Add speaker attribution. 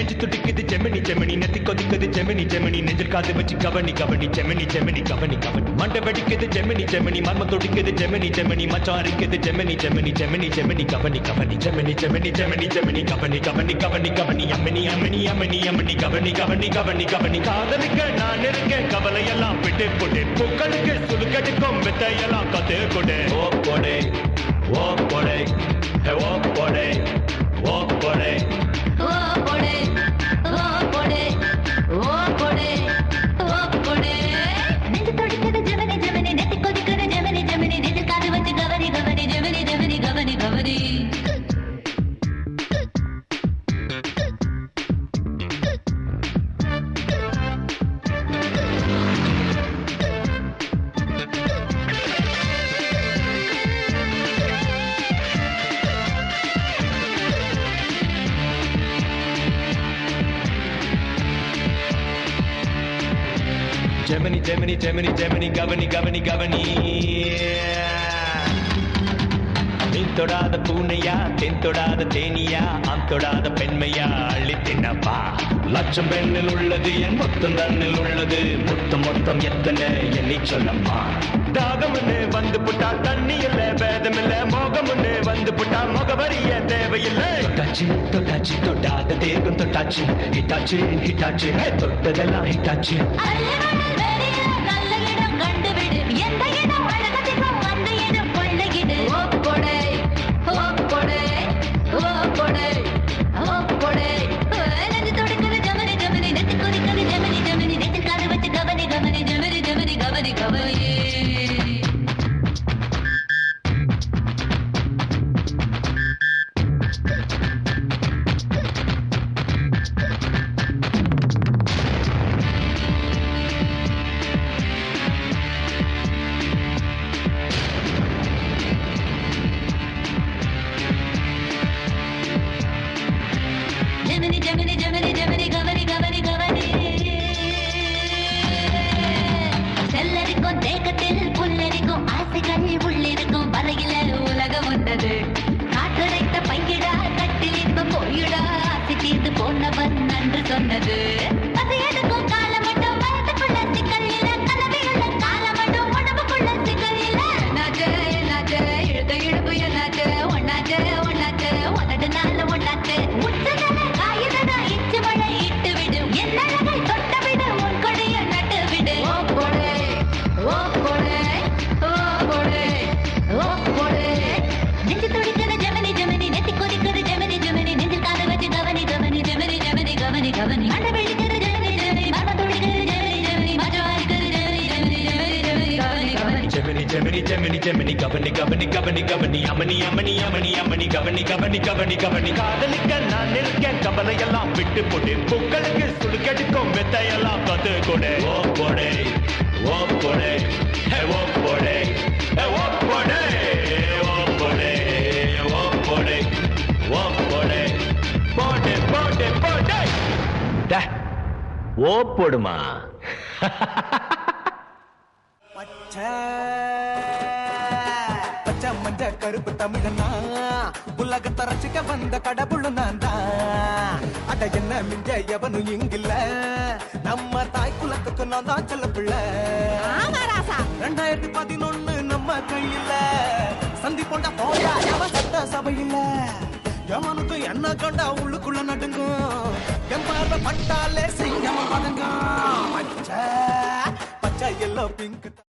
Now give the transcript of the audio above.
Speaker 1: நெஞ்சு துடிக்குது ஜெமினி ஜெமினி நெத்தி கொதிக்குது ஜெமினி ஜெமினி நெஞ்சில் காது வச்சு கவனி கவனி ஜெமினி ஜெமினி கவனி கவனி மண்டை வெடிக்குது ஜெமினி ஜெமினி மர்ம துடிக்குது ஜெமினி ஜெமினி மச்சான் அரிக்குது ஜெமினி ஜெமினி ஜெமினி ஜெமினி கவனி கவனி ஜெமினி ஜெமினி ஜெமினி ஜெமினி கவனி கவனி கவனி கவனி அம்மனி அம்மனி அம்மனி அம்மனி கவனி கவனி கவனி கவனி காதலிக்க நான் இருக்கேன் கவலையெல்லாம் விட்டு போட்டு பூக்களுக்கு சுழுக்கடிக்கும் வித்தையெல்லாம் கத்து கொடு ஓ கொடை ஓ கொடை ஹே ஓ கொடை ஓ கொடை
Speaker 2: ஓ கொடை ஓ கொடை ஓ கொடை ஓ கொடை நெஞ்சு துடிக்குது ஜெமினி ஜெமினி நெத்தி கொதிக்குது ஜெமினி ஜெமினி நெஞ்சு காது வச்சு கவனி கவனி ஜெமினி ஜெமினி கவனி கவனி
Speaker 1: ஜெமினி ஜெமினி ஜெமினி ஜெமினி கவனி கவனி கவனி நீ தொடாத பூனையா தென் தொடாத தேனியா ஆண் தொடாத பெண்மையா அள்ளி தின்னப்பா லட்சம் பெண்ணில் உள்ளது என் மொத்தம் தன்னில் உள்ளது மொத்தம் மொத்தம் எத்தனை எண்ணி சொல்லம்மா தாகம்னு வந்து புட்டா தண்ணி இல்ல பேதம் இல்ல மோகம்னு வந்து புட்டா முகவரிய தேவையில்லை தொட்டாச்சு தொட்டாச்சு தொட்டாத தேகம் தொட்டாச்சு ஹிட்டாச்சு ஹிட்டாச்சு தொட்டதெல்லாம் ஹிட்டாச்சு
Speaker 2: அல்லவனல் வேலையில நல்ல இடம் கண்டுவிடு எந்த இடம் அழகத்திற்கும் அந்த இடம் கொள்ளையிடு ஓ கொடை ஓ கொடை ஓ கொடை ஓ கொடை நெஞ்சு துடிக்குது ஜெமினி ஜெமினி நெத்தி கொதிக்குது ஜெமினி ஜெமினி நெத்தி காது வச்சு கவனி கவனி ஜெமினி ஜெமினி கவனி கவனி ஜெமினி ஜெமினி ஜெமினி ஜெமினி கவனி கவனி கவனி செல்லரிக்கும் தேக்கத்தில் புல்லரிக்கும் ஆசைகள் உள்ளிருக்கும் வரையில உலகம் வந்தது காற்றடைத்த பையிடா கட்டில் இன்பம் போயிடா ஆசை தீர்ந்து போனவன் நன்று சொன்னது பசியெடுக்கும் காலம் மட்டும் வயதுக்குள்ள சிக்கல் இல்ல கலவையுள்ள காலம் மட்டும் உடம்புக்குள்ள சிக்கல் இல்ல என்னாச்சு என்னாச்சு இழுத்த இழுப்பு என்னாச்சு ஒன்னாச்சு ஒன்னாச்சு உதடு நாள் ஒன்னாச்சு முச்சதல காயுதடா இச்சு மழை இட்டு விடு என் அழகை தொட்ட விடு உன் கொடிய நட்டு விடு ஓ கொடை ஓ கொடை ஓ கொடை ஓ கொடை நெஞ்சு துடிக்குது ஜெமினி ஜெமினி நெத்தி கொதிக்குது ஜெமினி ஜெமினி நெஞ்சில் காது வச்சு கவனி கவனி ஜெமினி ஜெமினி கவனி கவனி மண்டை வெடிக்குது ஜெமினி ஜெமினி மர்ம துடிக்குது ஜெமினி ஜெமினி மஜம் அரிக்குது ஜெமினி ஜெமினி ஜெமினி ஜெமினி கவனி கவனி
Speaker 1: ஜெமினி ஜெமினி ஜெமினி ஜெமினி கவனி கவனி கவனி கவனி அமனி அமனி அமனி அமனி கவனி கவனி கவனி கவனி காதலிக்க நான் இருக்கேன் கவலையெல்லாம் விட்டு போட்டு பூக்களுக்கு சுடுக்கடிக்கும் மெத்தையெல்லாம் கத்து கொடு ஓ கொடை ஓ கொடை ஹே ஓ கொடை ஹே ஓ கொடை ஓ கொடை ஓ கொடை ஓ கொடை போடு போடு போடு டே, ஓ போடுமா
Speaker 3: பச்சை பச்சை மஞ்ச கருப்பு தமிழனா உலகத்தை ரசிக்க வந்த கடவுள் நான் தான் அட என்ன மிஞ்ச எவனும் இங்கில்ல நம்ம தாய் குலத்துக்கு நான் தான் செல்ல பிள்ளை ரெண்டாயிரத்தி பதினொன்னு நம்ம கையில சந்தி கொண்ட போயா எவன் சட்ட சபையில எவனுக்கு என்ன கண்டா உள்ளுக்குள்ள நடுங்கும் என் பார்வை பட்டாலே சிங்கம் பதங்கும் பச்சை பச்சை எல்லோ பிங்க்